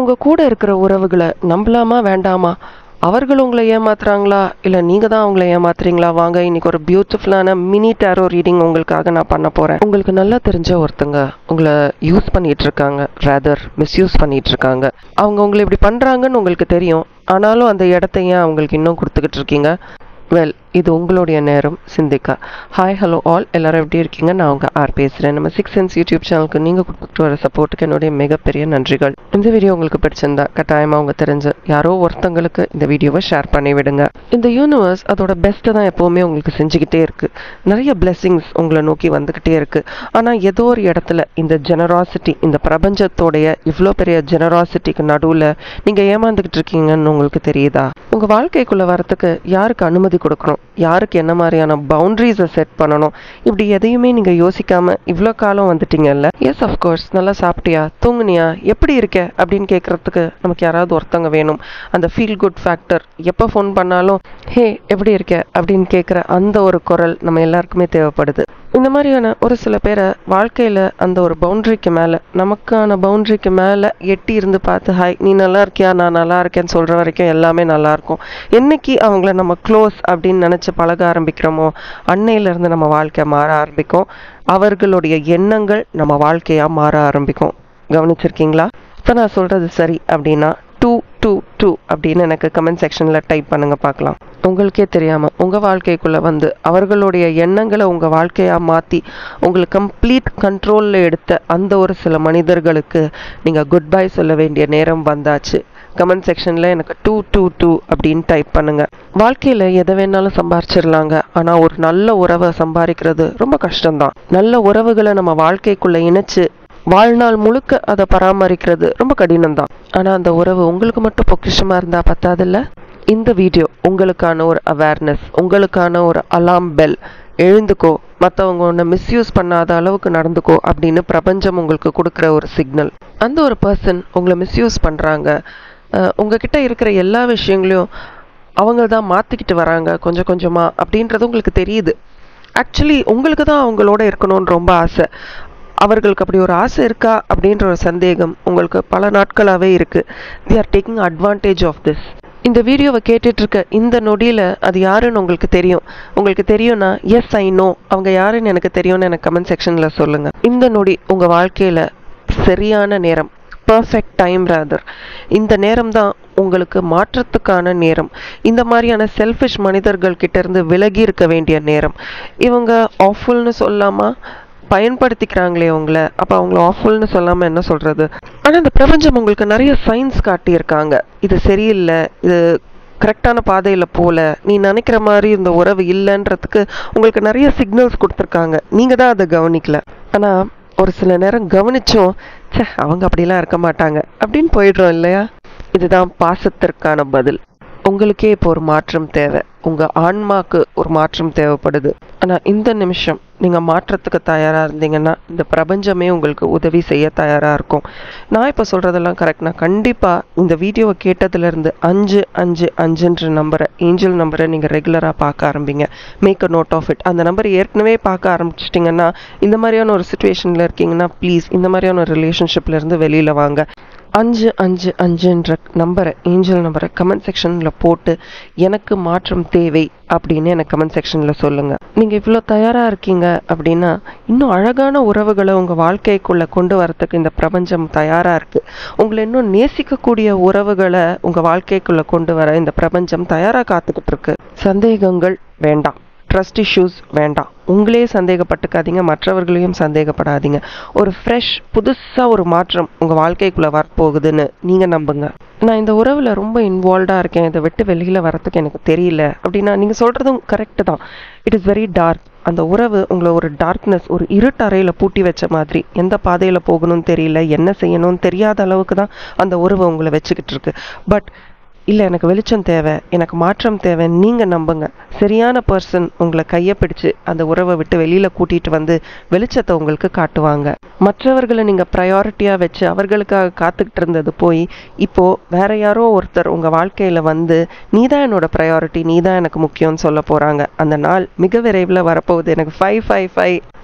உங்க கூட இருக்கிற உறவுகளை நம்பலாமா வேண்டாமா அவர்கள் உங்களை ஏமாத்துறாங்களா இல்லை நீங்கள் தான் அவங்கள ஏமாத்துறீங்களா வாங்க இன்னைக்கு ஒரு பியூட்டிஃபுல்லான மினி டேரோ ரீடிங் உங்களுக்காக நான் பண்ண போகிறேன் உங்களுக்கு நல்லா தெரிஞ்ச ஒருத்தங்க உங்களை யூஸ் பண்ணிட்டு இருக்காங்க ரேதர் மிஸ்யூஸ் பண்ணிட்டு இருக்காங்க அவங்க உங்களை இப்படி பண்ணுறாங்கன்னு உங்களுக்கு தெரியும் ஆனாலும் அந்த இடத்த ஏன் அவங்களுக்கு இன்னும் கொடுத்துக்கிட்டு இருக்கீங்க வெல் இது உங்களுடைய நேரம் சிந்திக்கா ஹாய் ஹலோ ஆல் எல்லாரும் எப்படி இருக்கீங்க நான் உங்கள் ஆர் பேசுகிறேன் நம்ம சிக்ஸ் சென்ஸ் யூடியூப் சேனலுக்கு நீங்கள் கொடுத்துட்டு வர சப்போர்ட்டுக்கு என்னுடைய மிகப்பெரிய நன்றிகள் இந்த வீடியோ உங்களுக்கு பிடிச்சிருந்தா கட்டாயமாக அவங்க தெரிஞ்ச யாரோ ஒருத்தங்களுக்கு இந்த வீடியோவை ஷேர் பண்ணி விடுங்க இந்த யூனிவர்ஸ் அதோட பெஸ்ட்டை தான் எப்போவுமே உங்களுக்கு செஞ்சுக்கிட்டே இருக்கு நிறைய பிளெஸ்ஸிங்ஸ் உங்களை நோக்கி வந்துக்கிட்டே இருக்கு ஆனால் ஏதோ ஒரு இடத்துல இந்த ஜெனராசிட்டி இந்த பிரபஞ்சத்தோடைய இவ்வளோ பெரிய ஜெனராசிட்டிக்கு நடுவில் நீங்கள் ஏமாந்துக்கிட்டு இருக்கீங்கன்னு உங்களுக்கு தெரியுதா உங்கள் வாழ்க்கைக்குள்ளே வரத்துக்கு யாருக்கு அனுமதி கொடுக்கணும் யாருக்கு என்ன மாதிரியான பவுண்டரிஸை செட் பண்ணணும் இப்படி எதையுமே நீங்கள் யோசிக்காம இவ்வளோ காலம் வந்துட்டீங்கல்ல எஸ் அஃப்கோர்ஸ் நல்லா சாப்பிட்டியா தூங்குனியா எப்படி இருக்க அப்படின்னு கேட்குறதுக்கு நமக்கு யாராவது ஒருத்தவங்க வேணும் அந்த ஃபீல் குட் ஃபேக்டர் எப்போ ஃபோன் பண்ணாலும் ஹே எப்படி இருக்க அப்படின்னு கேட்குற அந்த ஒரு குரல் நம்ம எல்லாருக்குமே தேவைப்படுது இந்த மாதிரியான ஒரு சில பேரை வாழ்க்கையில் அந்த ஒரு பவுண்டரிக்கு மேலே நமக்கான பவுண்டரிக்கு மேலே எட்டி இருந்து பார்த்து ஹாய் நீ நல்லா இருக்கியா நான் நல்லா இருக்கேன்னு சொல்கிற வரைக்கும் எல்லாமே நல்லா இருக்கும் என்னைக்கு அவங்கள நம்ம க்ளோஸ் அப்படின்னு நினச்சி பழக ஆரம்பிக்கிறோமோ அன்னையிலேருந்து நம்ம வாழ்க்கை மாற ஆரம்பிக்கும் அவர்களுடைய எண்ணங்கள் நம்ம வாழ்க்கையாக மாற ஆரம்பிக்கும் கவனிச்சிருக்கீங்களா இப்போ நான் சொல்கிறது சரி அப்படின்னா டூ டூ டூ அப்படின்னு எனக்கு கமெண்ட் செக்ஷனில் டைப் பண்ணுங்க பார்க்கலாம் உங்களுக்கே தெரியாமல் உங்கள் வாழ்க்கைக்குள்ளே வந்து அவர்களுடைய எண்ணங்களை உங்கள் வாழ்க்கையாக மாற்றி உங்களுக்கு கம்ப்ளீட் கண்ட்ரோலில் எடுத்த அந்த ஒரு சில மனிதர்களுக்கு நீங்கள் குட் பை சொல்ல வேண்டிய நேரம் வந்தாச்சு கமெண்ட் செக்ஷனில் எனக்கு டூ டூ டூ அப்படின்னு டைப் பண்ணுங்க வாழ்க்கையில் எதை வேணாலும் சம்பாரிச்சிடலாங்க ஆனால் ஒரு நல்ல உறவை சம்பாதிக்கிறது ரொம்ப கஷ்டம்தான் நல்ல உறவுகளை நம்ம வாழ்க்கைக்குள்ளே இணைச்சு வாழ்நாள் முழுக்க அதை பராமரிக்கிறது ரொம்ப கடினம்தான் ஆனால் அந்த உறவு உங்களுக்கு மட்டும் பொக்கிஷமாக இருந்தால் பத்தாதில்ல இந்த வீடியோ உங்களுக்கான ஒரு அவேர்னஸ் உங்களுக்கான ஒரு அலாம் பெல் எழுந்துக்கோ மற்றவங்க ஒன்று மிஸ்யூஸ் பண்ணாத அளவுக்கு நடந்துக்கோ அப்படின்னு பிரபஞ்சம் உங்களுக்கு கொடுக்குற ஒரு சிக்னல் அந்த ஒரு பர்சன் உங்களை மிஸ்யூஸ் பண்ணுறாங்க உங்ககிட்ட இருக்கிற எல்லா விஷயங்களையும் அவங்க தான் மாற்றிக்கிட்டு வராங்க கொஞ்சம் கொஞ்சமாக அப்படின்றது உங்களுக்கு தெரியுது ஆக்சுவலி உங்களுக்கு தான் அவங்களோட இருக்கணும்னு ரொம்ப ஆசை அவர்களுக்கு அப்படி ஒரு ஆசை இருக்கா அப்படின்ற ஒரு சந்தேகம் உங்களுக்கு பல நாட்களாகவே இருக்குது they are taking advantage of this இந்த வீடியோவை கேட்டுட்டு இருக்க இந்த நொடியில் அது யாருன்னு உங்களுக்கு தெரியும் உங்களுக்கு தெரியும்னா எஸ் ஐ நோ அவங்க யாருன்னு எனக்கு தெரியும்னு எனக்கு கமெண்ட் செக்ஷனில் சொல்லுங்கள் இந்த நொடி உங்கள் வாழ்க்கையில் சரியான நேரம் பர்ஃபெக்ட் டைம் ராதர் இந்த நேரம் தான் உங்களுக்கு மாற்றத்துக்கான நேரம் இந்த மாதிரியான செல்ஃபிஷ் மனிதர்கள் கிட்ட இருந்து விலகி இருக்க வேண்டிய நேரம் இவங்க ஆஃபுல்னு சொல்லாமா பயன்படுத்திக்கிறாங்களே உங்களை அப்போ அவங்கள ஆஃபுல்னு சொல்லாமல் என்ன சொல்கிறது ஆனால் இந்த பிரபஞ்சம் உங்களுக்கு நிறைய சயின்ஸ் காட்டியிருக்காங்க இது சரியில்லை இது கரெக்டான பாதையில் போல நீ நினைக்கிற மாதிரி இந்த உறவு இல்லைன்றதுக்கு உங்களுக்கு நிறைய சிக்னல்ஸ் கொடுத்துருக்காங்க நீங்கள் தான் அதை கவனிக்கல ஆனால் ஒரு சில நேரம் கவனிச்சோம் ச்சே அவங்க அப்படிலாம் இருக்க மாட்டாங்க அப்படின்னு போயிடுறோம் இல்லையா இதுதான் பாசத்திற்கான பதில் உங்களுக்கே இப்போ ஒரு மாற்றம் தேவை உங்கள் ஆன்மாக்கு ஒரு மாற்றம் தேவைப்படுது ஆனால் இந்த நிமிஷம் நீங்கள் மாற்றத்துக்கு தயாராக இருந்தீங்கன்னா இந்த பிரபஞ்சமே உங்களுக்கு உதவி செய்ய தயாராக இருக்கும் நான் இப்போ சொல்கிறதெல்லாம் கரெக்ட் நான் கண்டிப்பாக இந்த வீடியோவை கேட்டதுலேருந்து அஞ்சு அஞ்சு அஞ்சுன்ற நம்பரை ஏஞ்சல் நம்பரை நீங்கள் ரெகுலராக பார்க்க ஆரம்பிங்க make a note of it அந்த நம்பர் ஏற்கனவே பார்க்க ஆரம்பிச்சிட்டிங்கன்னா இந்த மாதிரியான ஒரு சுச்சுவேஷனில் இருக்கீங்கன்னா ப்ளீஸ் இந்த மாதிரியான ஒரு ரிலேஷன்ஷிப்லேருந்து வெளியில் வாங்க அஞ்சு அஞ்சு அஞ்சுன்ற நம்பரை ஏஞ்சல் நம்பரை கமெண்ட் செக்ஷனில் போட்டு எனக்கு மாற்றம் தேவை அப்படின்னு எனக்கு கமெண்ட் செக்ஷனில் சொல்லுங்கள் நீங்கள் இவ்வளோ தயாராக இருக்கீங்க அப்படின்னா இன்னும் அழகான உறவுகளை உங்கள் வாழ்க்கைக்குள்ளே கொண்டு வரத்துக்கு இந்த பிரபஞ்சம் தயாராக இருக்குது உங்களை இன்னும் நேசிக்கக்கூடிய உறவுகளை உங்கள் வாழ்க்கைக்குள்ளே கொண்டு வர இந்த பிரபஞ்சம் தயாராக காத்துக்கிட்டு இருக்கு சந்தேகங்கள் வேண்டாம் ட்ரஸ்ட் இஷ்யூஸ் வேண்டாம் உங்களே சந்தேகப்பட்டுக்காதீங்க மற்றவர்களையும் சந்தேகப்படாதீங்க ஒரு ஃப்ரெஷ் புதுசாக ஒரு மாற்றம் உங்கள் வாழ்க்கைக்குள்ளே வரப்போகுதுன்னு நீங்கள் நம்புங்க நான் இந்த உறவில் ரொம்ப இன்வால்வ்டாக இருக்கேன் இதை விட்டு வெளியில் வரத்துக்கு எனக்கு தெரியல அப்படின்னா நீங்கள் சொல்கிறதும் கரெக்டு தான் இட் இஸ் வெரி டார்க் அந்த உறவு உங்களை ஒரு டார்க்னஸ் ஒரு இருட்டறையில் பூட்டி வச்ச மாதிரி எந்த பாதையில் போகணும்னு தெரியல என்ன செய்யணும்னு தெரியாத அளவுக்கு தான் அந்த உறவு உங்களை வச்சுக்கிட்டு இருக்கு பட் இல்லை எனக்கு வெளிச்சம் தேவை எனக்கு மாற்றம் தேவை நீங்கள் நம்புங்க சரியான பர்சன் உங்களை கையை பிடிச்சு அந்த உறவை விட்டு வெளியில் கூட்டிகிட்டு வந்து வெளிச்சத்தை உங்களுக்கு காட்டுவாங்க மற்றவர்களை நீங்கள் ப்ரையாரிட்டியாக வச்சு அவர்களுக்காக காத்துக்கிட்டு இருந்தது போய் இப்போது வேற யாரோ ஒருத்தர் உங்கள் வாழ்க்கையில் வந்து நீ தான் என்னோட ப்ரையாரிட்டி நீ தான் எனக்கு முக்கியம்னு சொல்ல போகிறாங்க அந்த நாள் மிக விரைவில் வரப்போகுது எனக்கு ஃபைவ் ஃபைவ் ஃபைவ்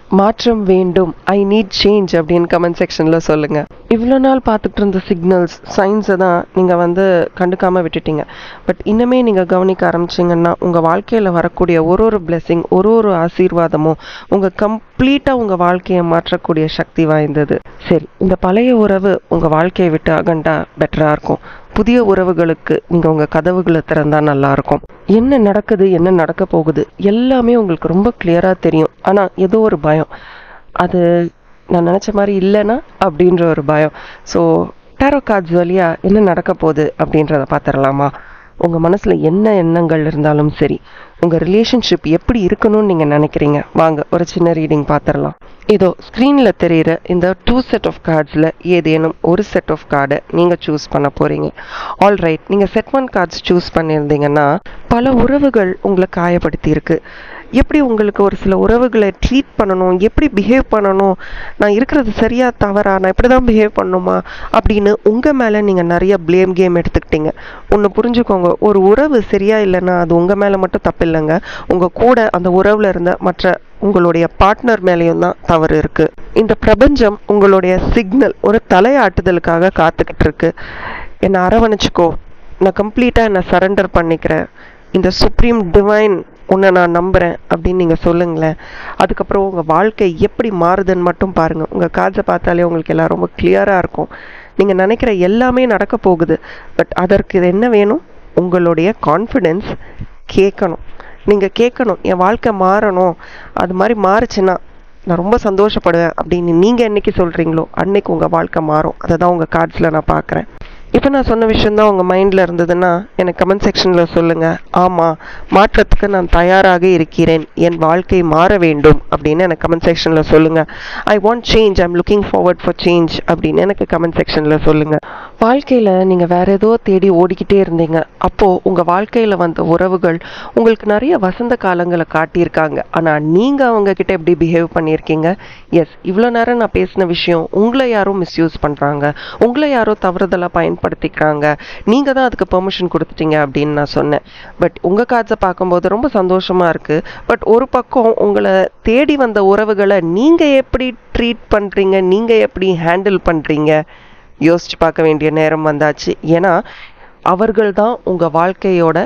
மாற்றம் வேண்டும் ஐ நீட் சேஞ்ச் அப்படின்னு கமெண்ட் செக்ஷனில் சொல்லுங்கள் இவ்வளோ நாள் பார்த்துட்டு இருந்த சிக்னல்ஸ் சைன்ஸை தான் நீங்கள் வந்து கண்டுக்காமல் விட்டுட்டீங்க பட் இன்னுமே நீங்கள் கவனிக்க ஆரம்பிச்சிங்கன்னா உங்கள் வாழ்க்கையில் வரக்கூடிய ஒரு ஒரு பிளெஸ்ஸிங் ஒரு ஒரு ஆசீர்வாதமும் உங்கள் கம்ப்ளீட்டாக உங்கள் வாழ்க்கையை மாற்றக்கூடிய சக்தி வாய்ந்தது சரி இந்த பழைய உறவு உங்கள் வாழ்க்கையை விட்டு அகண்டா பெட்டராக இருக்கும் புதிய உறவுகளுக்கு நீங்கள் உங்கள் கதவுகளை திறந்தா நல்லா இருக்கும் என்ன நடக்குது என்ன நடக்க போகுது எல்லாமே உங்களுக்கு ரொம்ப கிளியராக தெரியும் ஆனால் ஏதோ ஒரு பயம் அது நான் நினச்ச மாதிரி இல்லைன்னா அப்படின்ற ஒரு பயம் ஸோ டேரோ கார்ட்ஸ் வழியாக என்ன நடக்க போகுது அப்படின்றத பார்த்துடலாமா உங்கள் மனசில் என்ன எண்ணங்கள் இருந்தாலும் சரி உங்கள் ரிலேஷன்ஷிப் எப்படி இருக்கணும்னு நீங்கள் நினைக்கிறீங்க வாங்க ஒரு சின்ன ரீடிங் பார்த்துடலாம் இதோ ஸ்க்ரீனில் தெரிகிற இந்த டூ செட் ஆஃப் கார்ட்ஸில் ஏதேனும் ஒரு செட் ஆஃப் கார்டை நீங்கள் சூஸ் பண்ண போகிறீங்க ஆல் ரைட் நீங்கள் செட் ஒன் கார்ட்ஸ் சூஸ் பண்ணியிருந்தீங்கன்னா பல உறவுகள் உங்களை காயப்படுத்தி இருக்கு எப்படி உங்களுக்கு ஒரு சில உறவுகளை ட்ரீட் பண்ணணும் எப்படி பிஹேவ் பண்ணணும் நான் இருக்கிறது சரியா தவறா நான் இப்படி தான் பிஹேவ் பண்ணணுமா அப்படின்னு உங்கள் மேலே நீங்கள் நிறைய ப்ளேம் கேம் எடுத்துக்கிட்டீங்க ஒன்று புரிஞ்சுக்கோங்க ஒரு உறவு சரியா இல்லைன்னா அது உங்கள் மேலே மட்டும் தப்பு இல்லைங்க உங்கள் கூட அந்த உறவில் இருந்த மற்ற உங்களுடைய பார்ட்னர் மேலேயும் தான் தவறு இருக்கு இந்த பிரபஞ்சம் உங்களுடைய சிக்னல் ஒரு தலையாட்டுதலுக்காக காத்துக்கிட்டு இருக்கு என்னை அரவணைச்சிக்கோ நான் கம்ப்ளீட்டாக என்னை சரண்டர் பண்ணிக்கிறேன் இந்த சுப்ரீம் டிவைன் உன்னை நான் நம்புகிறேன் அப்படின்னு நீங்கள் சொல்லுங்களேன் அதுக்கப்புறம் உங்கள் வாழ்க்கை எப்படி மாறுதுன்னு மட்டும் பாருங்கள் உங்கள் காட்சை பார்த்தாலே உங்களுக்கு எல்லாம் ரொம்ப கிளியராக இருக்கும் நீங்கள் நினைக்கிற எல்லாமே நடக்க போகுது பட் அதற்கு இது என்ன வேணும் உங்களுடைய கான்ஃபிடென்ஸ் கேட்கணும் நீங்கள் கேட்கணும் என் வாழ்க்கை மாறணும் அது மாதிரி மாறுச்சுன்னா நான் ரொம்ப சந்தோஷப்படுவேன் அப்படின்னு நீங்கள் என்னைக்கு சொல்கிறீங்களோ அன்னைக்கு உங்கள் வாழ்க்கை மாறும் அதை தான் உங்கள் கார்ட்ஸில் நான் பார்க்குறேன் இப்போ நான் சொன்ன விஷயந்தான் உங்கள் மைண்டில் இருந்ததுன்னா எனக்கு கமெண்ட் செக்ஷனில் சொல்லுங்கள் ஆமாம் மாற்றத்துக்கு நான் தயாராக இருக்கிறேன் என் வாழ்க்கை மாற வேண்டும் அப்படின்னு எனக்கு கமெண்ட் செக்ஷனில் சொல்லுங்கள் I want change I'm looking forward for change அப்படின்னு எனக்கு கமெண்ட் செக்ஷனில் சொல்லுங்கள் வாழ்க்கையில் நீங்கள் வேற ஏதோ தேடி ஓடிக்கிட்டே இருந்தீங்க அப்போது உங்கள் வாழ்க்கையில் வந்த உறவுகள் உங்களுக்கு நிறைய வசந்த காலங்களை காட்டியிருக்காங்க ஆனால் நீங்கள் அவங்க கிட்ட எப்படி பிஹேவ் பண்ணியிருக்கீங்க எஸ் இவ்வளோ நேரம் நான் பேசின விஷயம் உங்களை யாரோ மிஸ்யூஸ் பண்ணுறாங்க உங்களை யாரோ தவறுதலாக பயன்படுத்திக்கிறாங்க நீங்கள் தான் அதுக்கு பெர்மிஷன் கொடுத்துட்டீங்க அப்படின்னு நான் சொன்னேன் பட் உங்கள் காட்சை பார்க்கும்போது ரொம்ப சந்தோஷமாக இருக்குது பட் ஒரு பக்கம் உங்களை தேடி வந்த உறவுகளை நீங்கள் எப்படி ட்ரீட் பண்ணுறீங்க நீங்கள் எப்படி ஹேண்டில் பண்ணுறீங்க யோசிச்சு பார்க்க வேண்டிய நேரம் வந்தாச்சு ஏன்னா அவர்கள் தான் உங்கள் வாழ்க்கையோட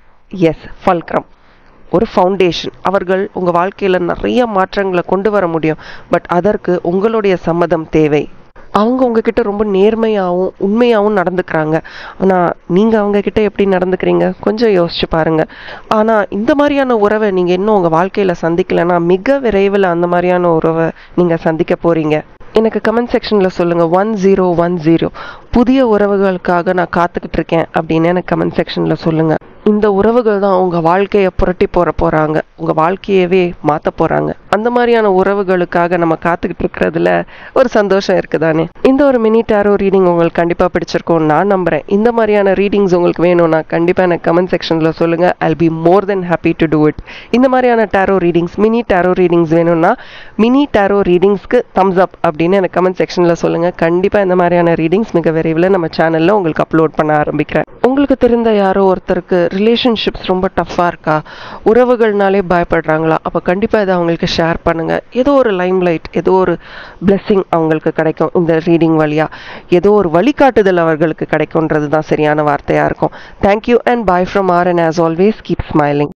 எஸ் ஃபல்க்ரம் ஒரு ஃபவுண்டேஷன் அவர்கள் உங்கள் வாழ்க்கையில் நிறைய மாற்றங்களை கொண்டு வர முடியும் பட் அதற்கு உங்களுடைய சம்மதம் தேவை அவங்க உங்ககிட்ட ரொம்ப நேர்மையாகவும் உண்மையாகவும் நடந்துக்கிறாங்க ஆனால் நீங்கள் அவங்கக்கிட்ட எப்படி நடந்துக்கிறீங்க கொஞ்சம் யோசிச்சு பாருங்க ஆனால் இந்த மாதிரியான உறவை நீங்கள் இன்னும் உங்கள் வாழ்க்கையில் சந்திக்கலைன்னா மிக விரைவில் அந்த மாதிரியான உறவை நீங்கள் சந்திக்க போகிறீங்க எனக்கு கமெண்ட் செக்ஷனில் சொல்லுங்கள் ஒன் ஜீரோ ஒன் ஜீரோ புதிய உறவுகளுக்காக நான் காத்துக்கிட்டு இருக்கேன் அப்படின்னு எனக்கு கமெண்ட் செக்ஷனில் சொல்லுங்கள் இந்த உறவுகள் தான் உங்கள் வாழ்க்கையை புரட்டி போற போகிறாங்க உங்கள் வாழ்க்கையவே மாற்ற போகிறாங்க அந்த மாதிரியான உறவுகளுக்காக நம்ம காத்துக்கிட்டு இருக்கிறதுல ஒரு சந்தோஷம் இருக்குதானே இந்த ஒரு மினி டேரோ ரீடிங் உங்களுக்கு கண்டிப்பாக பிடிச்சிருக்கும் நான் நம்புகிறேன் இந்த மாதிரியான ரீடிங்ஸ் உங்களுக்கு வேணும்னா கண்டிப்பாக எனக்கு கமெண்ட் செக்ஷனில் சொல்லுங்கள் I'll be more then happy to do it இந்த மாதிரியான tarot readings mini tarot readings வேணும்னா மினி டேரோ ரீடிங்ஸ்க்கு தம்ஸ் அப் அப்படின்னு எனக்கு கமெண்ட் செக்ஷனில் சொல்லுங்கள் கண்டிப்பாக இந்த மாதிரியான ரீடிங்ஸ் மிக விரைவில் நம்ம சேனலில் உங்களுக்கு அப்லோட் பண்ண ஆரம்பிக்கிறேன் உங்களுக்கு தெரிந்த யாரோ ஒருத்தருக்கு ரிலேஷன்ஷிப்ஸ் ரொம்ப டஃப்பாக இருக்கா உறவுகள்னாலே பயப்படுறாங்களா அப்போ கண்டிப்பாக இதை அவங்களுக்கு ஷேர் பண்ணுங்கள் ஏதோ ஒரு லைம் லைட் ஏதோ ஒரு பிளெஸ்ஸிங் அவங்களுக்கு கிடைக்கும் இந்த ரீடிங் வழியாக ஏதோ ஒரு வழிகாட்டுதல் அவர்களுக்கு கிடைக்கும்ன்றது தான் சரியான வார்த்தையாக இருக்கும் thank you and bye from R and as always keep smiling